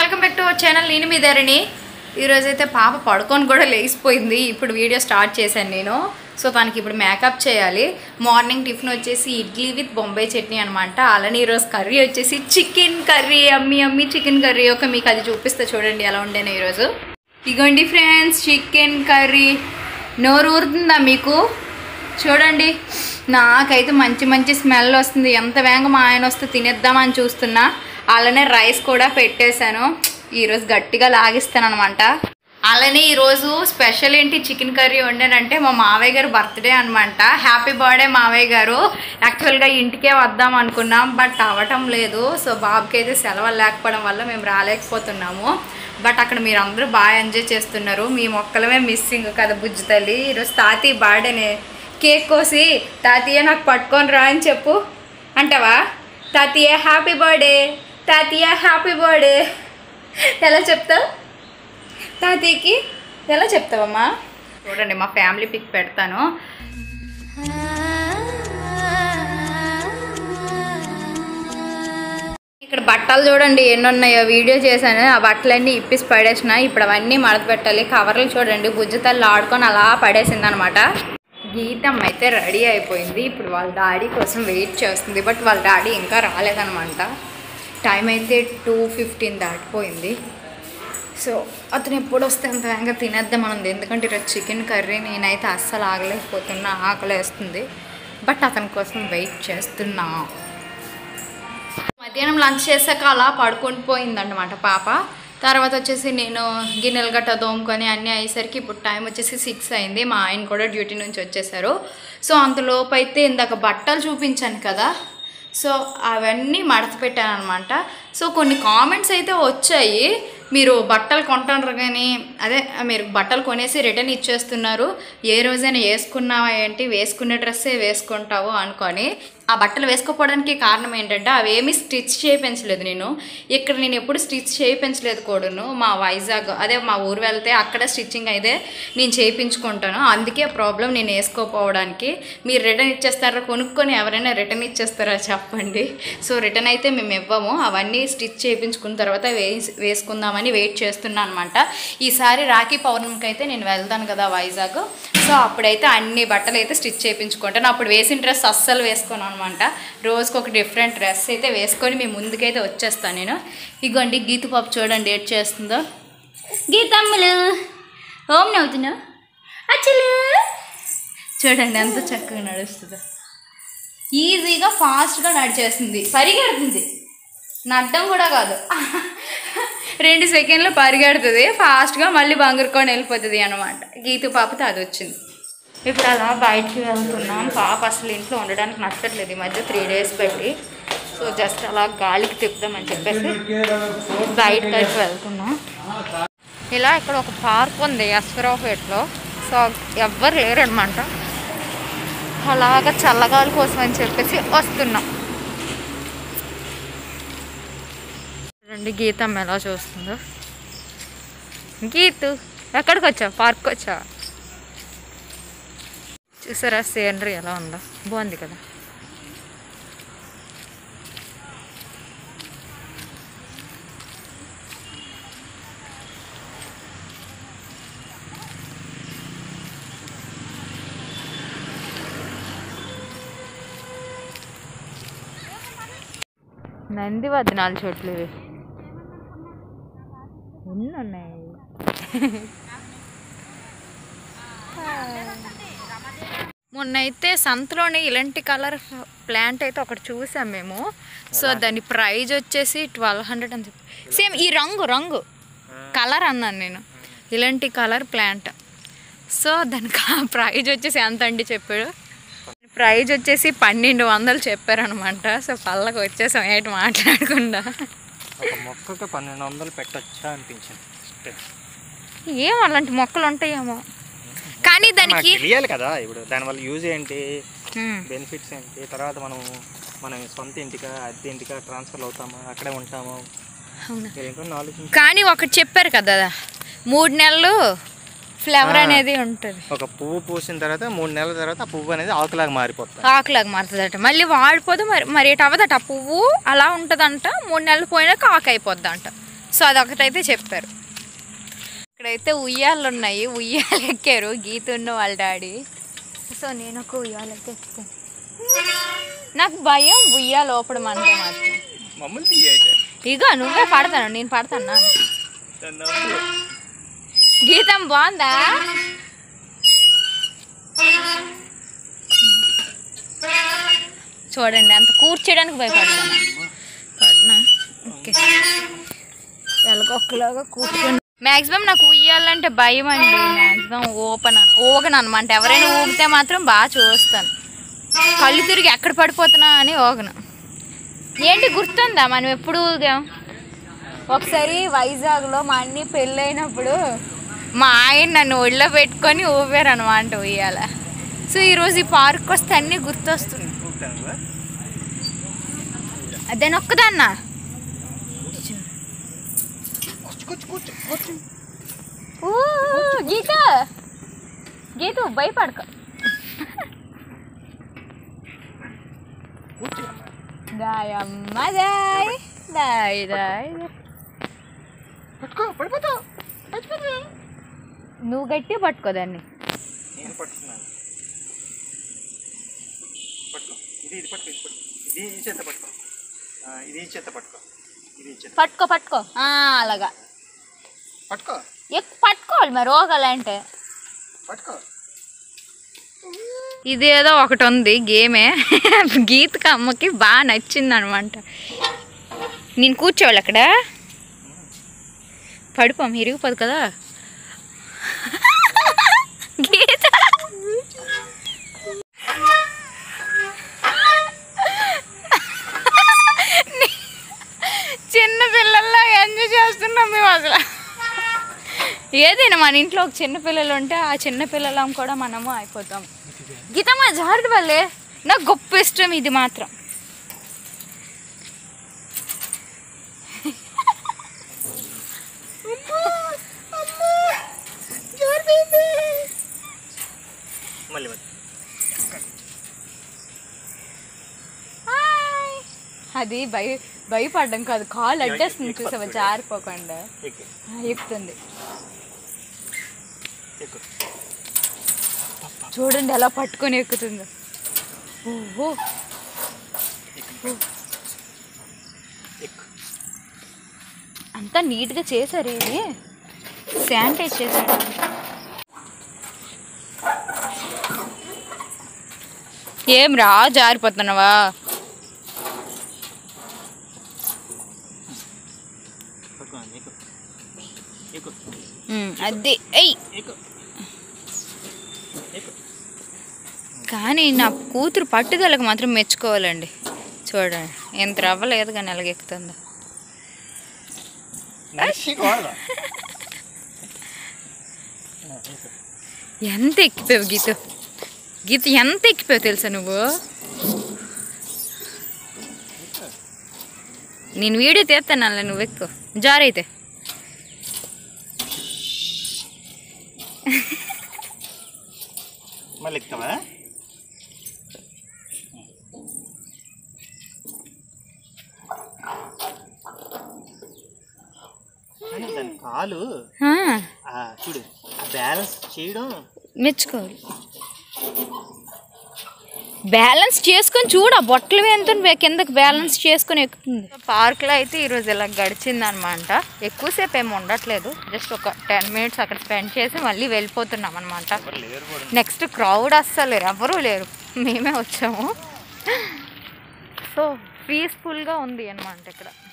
Welcome back to our channel నేను మీ ధరణి ఈరోజైతే పాప పడుకొని కూడా లేచిపోయింది ఇప్పుడు వీడియో స్టార్ట్ చేశాను నేను సో తనకి ఇప్పుడు మేకప్ చేయాలి మార్నింగ్ టిఫిన్ వచ్చేసి ఇడ్లీ విత్ బొంబాయి చట్నీ అనమాట అలానే ఈరోజు కర్రీ వచ్చేసి చికెన్ కర్రీ అమ్మి అమ్మి చికెన్ కర్రీ ఒక మీకు అది చూపిస్తే చూడండి ఎలా ఉండేనో ఈరోజు ఇగోండి ఫ్రెండ్స్ చికెన్ కర్రీ నోరు ఊరుతుందా మీకు చూడండి నాకైతే మంచి మంచి స్మెల్ వస్తుంది ఎంత వేగంగా మా ఆయన వస్తే తినేద్దామని చూస్తున్నా అలానే రైస్ కూడా పెట్టేశాను ఈరోజు గట్టిగా లాగిస్తాను అనమాట అలానే ఈరోజు స్పెషల్ ఏంటి చికెన్ కర్రీ వండానంటే మా మావయ్య గారు బర్త్డే అనమాట హ్యాపీ బర్త్డే మావయ్య గారు యాక్చువల్గా ఇంటికే వద్దాం అనుకున్నాం బట్ అవ్వటం లేదు సో బాబుకి అయితే సెలవులు లేకపోవడం వల్ల మేము రాలేకపోతున్నాము బట్ అక్కడ మీరు అందరూ బాగా ఎంజాయ్ చేస్తున్నారు మీ మొక్కలమే మిస్సింగ్ కదా బుజ్జి తల్లి ఈరోజు తాతీ బర్త్డేనే కేక్ కోసి తాతయ్య నాకు పట్టుకొని రా అని చెప్పు అంటావా తాతయ్య హ్యాపీ బర్త్డే తాతయ్య హ్యాపీ బర్త్డే ఎలా చెప్తావు తాతయ్యకి ఎలా చెప్తావమ్మా చూడండి మా ఫ్యామిలీ పిక్ పెడతాను ఇక్కడ బట్టలు చూడండి ఎన్ని ఉన్నాయో వీడియో చేశాను ఆ బట్టలన్నీ ఇప్పిసి పడేసిన ఇప్పుడు అవన్నీ మడత పెట్టాలి కవర్లు చూడండి బుజ్జి తల్లి ఆడుకొని అలా పడేసింది అనమాట గీతం అయితే రెడీ అయిపోయింది ఇప్పుడు వాళ్ళ డాడీ కోసం వెయిట్ చేస్తుంది బట్ వాళ్ళ డాడీ ఇంకా రాలేదనమాట టైం అయితే టూ ఫిఫ్టీన్ దాటిపోయింది సో అతను ఎప్పుడు వస్తే అంత వేగంగా తినేద్దాం అనుంది ఎందుకంటే ఈరోజు చికెన్ కర్రీ నేనైతే అస్సలు ఆగలేకపోతున్నా ఆకలేస్తుంది బట్ అతని కోసం వెయిట్ చేస్తున్నా మధ్యాహ్నం లంచ్ చేశాక అలా పడుకొని పోయిందన్నమాట పాప తర్వాత వచ్చేసి నేను గిన్నెలు గట్ట దోముకొని అన్నీ అయ్యేసరికి ఇప్పుడు టైం వచ్చేసి సిక్స్ అయింది మా ఆయన కూడా డ్యూటీ నుంచి వచ్చేసారు సో అంతలోపు అయితే ఇందాక బట్టలు చూపించాను కదా సో అవన్నీ మడత పెట్టాను అనమాట సో కొన్ని కామెంట్స్ అయితే వచ్చాయి మీరు బట్టలు కొంటారు కానీ అదే మీరు బట్టలు కొనేసి రిటర్న్ ఇచ్చేస్తున్నారు ఏ రోజైనా వేసుకున్నావా ఏంటి వేసుకునే డ్రెస్సే వేసుకుంటావు అనుకొని ఆ బట్టలు వేసుకోపోవడానికి కారణం ఏంటంటే అవి ఏమీ స్టిచ్ చేయించలేదు నేను ఇక్కడ నేను ఎప్పుడు స్టిచ్ చేయించలేదు కూడాను మా వైజాగ్ అదే మా ఊరు వెళ్తే అక్కడ స్టిచ్చింగ్ అయితే నేను చేయించుకుంటాను అందుకే ప్రాబ్లం నేను వేసుకోపోవడానికి మీరు రిటర్న్ ఇచ్చేస్తారా కొనుక్కొని ఎవరైనా రిటర్న్ ఇచ్చేస్తారా చెప్పండి సో రిటర్న్ అయితే మేము ఇవ్వము అవన్నీ స్టిచ్ చేయించుకున్న తర్వాత వేసి వేసుకుందామని వెయిట్ చేస్తున్నాను అనమాట ఈసారి రాఖీ పౌర్ణమికి అయితే నేను వెళ్తాను కదా వైజాగ్ సో అప్పుడైతే అన్ని బట్టలు అయితే స్టిచ్ చేయించుకుంటాను అప్పుడు వేసిన డ్రెస్ అస్సలు వేసుకోను అనమాట రోజుకి ఒక డిఫరెంట్ డ్రెస్ అయితే వేసుకొని మీ ముందుకైతే వచ్చేస్తాను నేను ఇగోండి గీతు పాప చూడండి ఏడ్ చేస్తుందో గీతమ్మలు ఓం నవ్వుతున్నావు అచ్చలు చూడండి ఎంత చక్కగా నడుస్తుందో ఈజీగా ఫాస్ట్గా నడిచేస్తుంది పరిగెడుతుంది నడ్డం కూడా కాదు రెండు సెకండ్లు పరిగెడుతుంది ఫాస్ట్గా మళ్ళీ బంగురుకొని వెళ్ళిపోతుంది అనమాట గీతు పాపతో అది వచ్చింది ఇప్పుడు అలా బయటికి వెళ్తున్నాం పాప అసలు ఇంట్లో ఉండడానికి నచ్చట్లేదు ఈ మధ్య త్రీ డేస్ పెట్టి సో జస్ట్ అలా గాలికి తిప్పుదామని చెప్పేసి బయటకి అయితే వెళ్తున్నాం ఇలా ఇక్కడ ఒక పార్క్ ఉంది అశ్వరావుపేటలో సో ఎవ్వరు లేరనమాట అలాగా చల్లగాలి కోసం అని చెప్పేసి వస్తున్నాం రెండు గీతమ్మ ఎలా చూస్తుందో గీతు ఎక్కడికి వచ్చావు పార్క్ వచ్చావా చూసారా సీనరీ ఎలా ఉందో బాగుంది కదా నంది వద్దనాలు చోట్లు ఇవి ఎన్ని ఉన్నాయి మొన్న అయితే సంతలోని ఇలాంటి కలర్ ప్లాంట్ అయితే ఒకటి చూసాం మేము సో దాని ప్రైజ్ వచ్చేసి ట్వెల్వ్ హండ్రెడ్ అని చెప్పి సేమ్ ఈ రంగు రంగు కలర్ అన్నాను నేను ఇలాంటి కలర్ ప్లాంట్ సో దానికి ప్రైజ్ వచ్చేసి ఎంత అండి చెప్పాడు ప్రైజ్ వచ్చేసి పన్నెండు వందలు చెప్పారనమాట సో పళ్ళకి వచ్చేసాం ఏంటి మాట్లాడకుండా ఒక మొక్కకి పన్నెండు వందలు పెట్టొచ్చా అనిపించింది ఏం అలాంటి మొక్కలు ఉంటాయేమో కానీ నాకు దానికి తెలియాలి కదా ఇప్పుడు దానివల్ల యూజ్ ఏంటి హ్మ్. బెనిఫిట్స్ ఏంటి తర్వాత మనం మనం సొంత ఇంటికా అద్దె ఇంటికా ట్రాన్స్ఫర్ అవుతామా అక్కడే ఉంటాము అవునా మీరు ఇంకొన్ని ఆలోచించి కానీ ఒకటి చెప్పారు కదా మూడు నెలలు ఫ్లవర్ అనేది ఉంటుంది ఒక పువ్వు పూసిన తర్వాత మూడు నెలల తర్వాత ఆ పువ్వు అనేది ఆకులాగా మారిపోతుంది ఆకులాగా మారుతుందట మళ్ళీ వాడిపోదు మరి మరి ఎటు అవ్వదట ఆ పువ్వు అలా ఉంటుందంట మూడు నెలలు పోయినాక ఆకు అయిపోద్దంట సో అదొకటైతే చెప్పారు ఇక్కడైతే ఉయ్యాలు ఉన్నాయి ఉయ్యాలు ఎక్కారు గీత ఉన్న వాళ్ళ డాడీ సో నేను ఒక ఉయ్యాలు అయితే ఎక్కుతాను నాకు భయం ఉయ్యాలు లోపడం అంటే మాత్రం మమ్మల్ని తీయ అయితే ఇగో నువ్వే పడతాను నేను పడతాను నవ్వు. గీతం బాగుందా చూడండి అంత కూర్చోడానికి భయపడతాను పడినా ఓకే ఎలకొక్కలాగా కూర్చొని మ్యాక్సిమం నాకు ఉయ్యాలంటే భయం అండి మ్యాక్సిమం ఓపెన్ ఊగను అనమాట ఎవరైనా ఊగితే మాత్రం బాగా చూస్తాను కళ్ళు తిరిగి ఎక్కడ పడిపోతున్నా అని ఊగను ఏంటి గుర్తుందా మనం ఎప్పుడు ఊగాం ఒకసారి వైజాగ్లో మా అన్ని పెళ్ళైనప్పుడు మా ఆయన నన్ను ఒళ్ళో పెట్టుకొని ఊపారు అనమాట ఉయ్యాల సో ఈరోజు ఈ పార్క్ వస్తే అన్నీ గుర్తొస్తుంది ఊపుతాను నువ్వు? అదే నొక్కదన్నా కూర్చో, కూర్చో, కూర్చో, కూర్చో. ఊ, గీత గీత భయపడక కూర్చో అమ్మా. దాయమ్మ దాయ్ దాయ్ దాయ్ పట్టుకో పడిపోతావు నువ్వు గట్టి పట్టుకోదాన్ని నేను పట్టుకున్నాను పట్టుకో ఇది ఇది పట్టుకో ఇది పట్టుకో ఇది ఈ చేత పట్టుకో ఆ, ఇది ఈ చేత పట్టుకో ఇది ఈ చేత పట్టుకో పట్టుకో ఆ, అలాగా పట్టుకో ఎక్కువ పట్టుకోవాలి మరి రోగాలంటే పట్టుకో ఇదేదో ఒకటి ఉంది గేమే గీతకి అమ్మకి బాగా నచ్చింది అనమాట నేను కూర్చోవాలి అక్కడ పడిపోం ఇరిగిపోదు కదా గీత చిన్న పిల్లల్లో ఎంజాయ్ చేస్తున్నాం మేము అసలు ఏదైనా మన ఇంట్లో ఒక చిన్న పిల్లలు ఉంటే ఆ చిన్న పిల్లలం కూడా మనము అయిపోతాం గీతమ్మ జాగ్రత్త వల్లే నాకు గొప్ప ఇష్టం ఇది మాత్రం మళ్ళీ మళ్ళీ హాయ్. అది భయ భయపడడం కాదు కాలు అడ్డేస్తుంది చూసావా జారిపోకుండా ఎక్కు ఆ, ఎక్కుతుంది ఎక్కు చూడండి ఎలా పట్టుకొని ఎక్కుతుందో ఓహో ఎక్కు అంతా నీట్గా చేశారు ఇది శానిటైజ్ చేశాడు ఏం రా జారిపోతున్నావా పట్టుకో ఎక్కు ఎక్కు ఉమ్, అది ఎయ్ ఎక్కు ఎక్కు కానీ నా కూతురు పట్టుదలకు మాత్రం మెచ్చుకోవాలండి చూడండి ఎంత రవ్వలేదు కానీ ఎలాగెక్కుతుందో నడిచి కోవాలా ఎంత ఎక్కిపోయావు గీత గీత ఎంత ఎక్కిపోయావు తెలుసా నువ్వు నేను వీడియో తీస్తాను నువ్వు ఎక్కువ జారైతే మళ్ళీ ఎక్కుతావా కానీ దాని కాలు ఆ, ఆ, చూడు బ్యాలెన్స్ చేయడం మెచ్చుకోవాలి బ్యాలెన్స్ చేసుకొని చూడు ఆ బొట్టలు ఎంత కిందకి బ్యాలెన్స్ చేసుకొని ఎక్కుతుంది పార్క్లో అయితే ఈరోజు ఇలా గడిచింది అనమాట ఎక్కువసేపు ఏమి ఉండట్లేదు జస్ట్ ఒక టెన్ మినిట్స్ అక్కడ స్పెండ్ చేసి మళ్ళీ వెళ్ళిపోతున్నాం అనమాట ఎవరు లేరు కూడా నెక్స్ట్ క్రౌడ్ అస్సలు లేరు ఎవరూ లేరు మేమే వచ్చాము సో పీస్ఫుల్గా ఉంది అనమాట ఇక్కడ